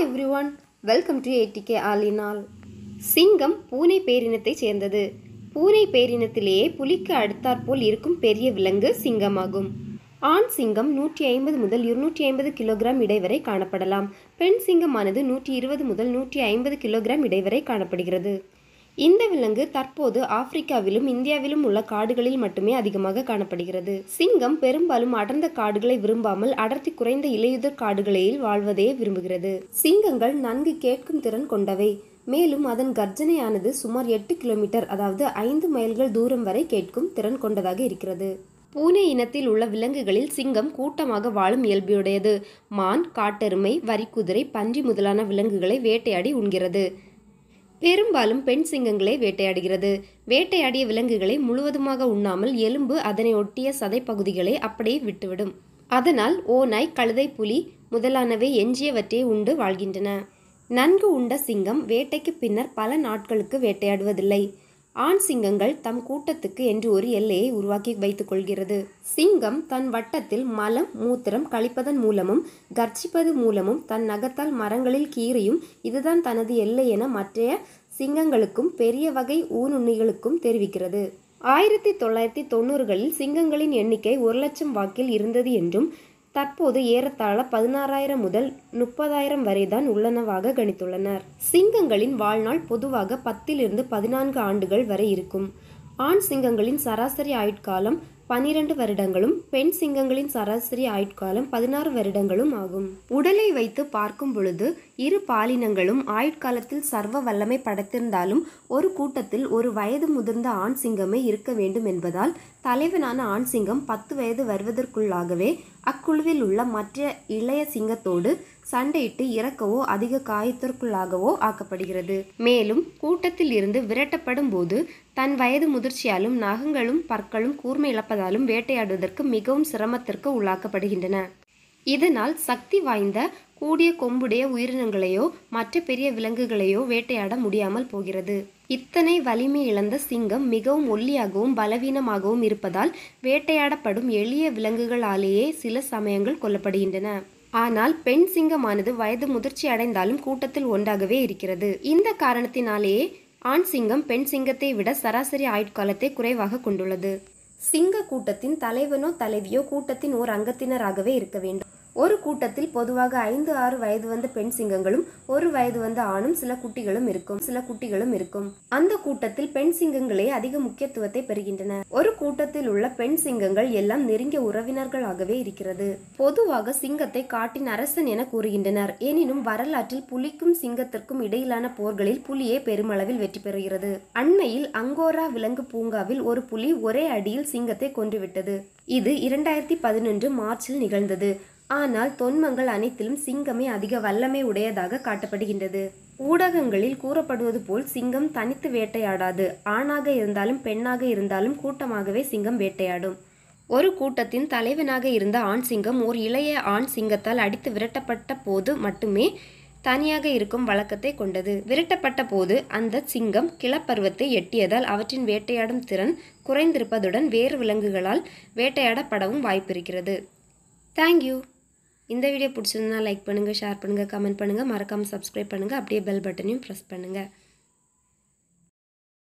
every everyone welcome to ATK ஆலினால் சிங்கம் பூனை பேரினத்தைச் சேர்ந்தது பூனை பேரினத்திலேயே புலிக்கு அடுத்தாற்போல் இருக்கும் பெரிய விலங்கு சிங்கமாகும் ஆண் சிங்கம் நூற்றி ஐம்பது முதல் இருநூற்றி ஐம்பது கிலோகிராம் இடைவரை காணப்படலாம் பெண் சிங்கமானது நூற்றி இருபது முதல் நூற்றி ஐம்பது கிலோகிராம் இடைவரை காணப்படுகிறது இந்த விலங்கு தற்போது ஆப்பிரிக்காவிலும் இந்தியாவிலும் உள்ள காடுகளில் மட்டுமே அதிகமாக காணப்படுகிறது சிங்கம் பெரும்பாலும் அடர்ந்த காடுகளை விரும்பாமல் அடர்த்தி குறைந்த இலையுதிர் காடுகளில் வாழ்வதையே விரும்புகிறது சிங்கங்கள் நன்கு கேட்கும் திறன் கொண்டவை மேலும் அதன் கர்ஜனையானது சுமார் எட்டு கிலோமீட்டர் அதாவது ஐந்து மைல்கள் தூரம் வரை கேட்கும் திறன் கொண்டதாக இருக்கிறது பூனை இனத்தில் உள்ள விலங்குகளில் சிங்கம் கூட்டமாக வாழும் இயல்புடையது மான் காட்டெருமை வரிக்குதிரை பன்றி முதலான விலங்குகளை வேட்டையாடி உண்கிறது பெரும்பாலும் பெண் சிங்கங்களே வேட்டையாடுகிறது வேட்டையாடிய விலங்குகளை முழுவதுமாக உண்ணாமல் எலும்பு அதனை ஒட்டிய சதைப்பகுதிகளை அப்படியே விட்டுவிடும் அதனால் ஓநாய் கழுதை புலி முதலானவை எஞ்சியவற்றை உண்டு வாழ்கின்றன நன்கு உண்ட சிங்கம் வேட்டைக்கு பின்னர் பல நாட்களுக்கு வேட்டையாடுவதில்லை ஆண் சிங்கங்கள் தம் கூட்டத்துக்கு என்று ஒரு எல்லையை உருவாக்கி வைத்துக் கொள்கிறது சிங்கம் தன் வட்டத்தில் மலம் மூத்திரம் கழிப்பதன் மூலமும் கர்ச்சிப்பது மூலமும் தன் நகத்தால் மரங்களில் கீறியும் இதுதான் தனது எல்லை என மற்றைய சிங்கங்களுக்கும் பெரிய வகை ஊனுண்ணிகளுக்கும் தெரிவிக்கிறது ஆயிரத்தி தொள்ளாயிரத்தி தொண்ணூறுகளில் சிங்கங்களின் எண்ணிக்கை ஒரு லட்சம் வாக்கில் இருந்தது என்றும் தற்போது ஏறத்தாழ பதினாறாயிரம் முதல் முப்பதாயிரம் வரைதான் உள்ளனவாக கணித்துள்ளனர் சிங்கங்களின் வாழ்நாள் பொதுவாக பத்திலிருந்து பதினான்கு ஆண்டுகள் வரை இருக்கும் ஆண் சிங்கங்களின் சராசரி ஆயுட்காலம் பனிரெண்டு வருடங்களும் பெண் சிங்கங்களின் சராசரி ஆயுட்காலம் பதினாறு வருடங்களும் ஆகும் உடலை வைத்து பார்க்கும் பொழுது இரு பாலினங்களும் ஆயுட்காலத்தில் சர்வ வல்லமை படைத்திருந்தாலும் ஒரு கூட்டத்தில் ஒரு வயது முதிர்ந்த ஆண் சிங்கமே இருக்க வேண்டும் என்பதால் தலைவனான ஆண் சிங்கம் பத்து வயது வருவதற்குள்ளாகவே அக்குழுவில் உள்ள மற்ற இளைய சிங்கத்தோடு சண்டையிட்டு இறக்கவோ அதிக காயத்திற்குள்ளாகவோ ஆக்கப்படுகிறது மேலும் கூட்டத்தில் இருந்து விரட்டப்படும் போது தன் வயது முதிர்ச்சியாலும் நகங்களும் பற்களும் கூர்மை இழப்பதாலும் வேட்டையாடுவதற்கு மிகவும் சிரமத்திற்கு உள்ளாக்கப்படுகின்றன இதனால் சக்தி வாய்ந்த கூடிய கொம்புடைய உயிரினங்களையோ மற்ற பெரிய விலங்குகளையோ வேட்டையாட முடியாமல் போகிறது இத்தனை வலிமை இழந்த சிங்கம் மிகவும் ஒல்லியாகவும் பலவீனமாகவும் இருப்பதால் வேட்டையாடப்படும் எளிய விலங்குகளாலேயே சில சமயங்கள் கொல்லப்படுகின்றன ஆனால் பெண் சிங்கமானது வயது முதிர்ச்சி அடைந்தாலும் கூட்டத்தில் ஒன்றாகவே இருக்கிறது இந்த காரணத்தினாலேயே ஆண் சிங்கம் பெண் சிங்கத்தை விட சராசரி ஆயுட்காலத்தை குறைவாக கொண்டுள்ளது சிங்க கூட்டத்தின் தலைவனோ தலைவியோ கூட்டத்தின் ஓர் அங்கத்தினராகவே இருக்க வேண்டும் ஒரு கூட்டத்தில் பொதுவாக ஐந்து ஆறு வயது வந்த பெண் சிங்கங்களும் ஒரு வயது வந்த ஆணும் சில குட்டிகளும் இருக்கும் சில குட்டிகளும் இருக்கும் அந்த கூட்டத்தில் பெண் சிங்கங்களே அதிக முக்கியத்துவத்தை பெறுகின்றன ஒரு கூட்டத்தில் உள்ள பெண் சிங்கங்கள் எல்லாம் நெருங்கிய உறவினர்களாகவே இருக்கிறது பொதுவாக சிங்கத்தை காட்டின் அரசன் என கூறுகின்றனர் எனினும் வரலாற்றில் புலிக்கும் சிங்கத்திற்கும் இடையிலான போர்களில் புலியே பெருமளவில் வெற்றி பெறுகிறது அண்மையில் அங்கோரா விலங்கு பூங்காவில் ஒரு புலி ஒரே அடியில் சிங்கத்தை கொன்றுவிட்டது இது இரண்டாயிரத்தி பதினொன்று மார்ச்சில் நிகழ்ந்தது ஆனால் தொன்மங்கள் அனைத்திலும் சிங்கமே அதிக வல்லமை உடையதாக காட்டப்படுகின்றது ஊடகங்களில் கூறப்படுவது போல் சிங்கம் தனித்து வேட்டையாடாது ஆணாக இருந்தாலும் பெண்ணாக இருந்தாலும் கூட்டமாகவே சிங்கம் வேட்டையாடும் ஒரு கூட்டத்தின் தலைவனாக இருந்த ஆண் சிங்கம் ஓர் இளைய ஆண் சிங்கத்தால் அடித்து விரட்டப்பட்ட போது மட்டுமே தனியாக இருக்கும் வழக்கத்தை கொண்டது விரட்டப்பட்ட போது அந்த சிங்கம் கிளப்பருவத்தை எட்டியதால் அவற்றின் வேட்டையாடும் திறன் குறைந்திருப்பதுடன் வேறு விலங்குகளால் வேட்டையாடப்படவும் வாய்ப்பிருக்கிறது தேங்க்யூ இந்த வீடியோ பிடிச்சிருந்தா லைக் பண்ணுங்கள் ஷேர் பண்ணுங்கள் கமெண்ட் பண்ணுங்கள் மறக்காமல் சப்ஸ்கிரைப் பண்ணுங்கள் அப்படியே பெல் பட்டனையும் ப்ரெஸ் பண்ணுங்கள்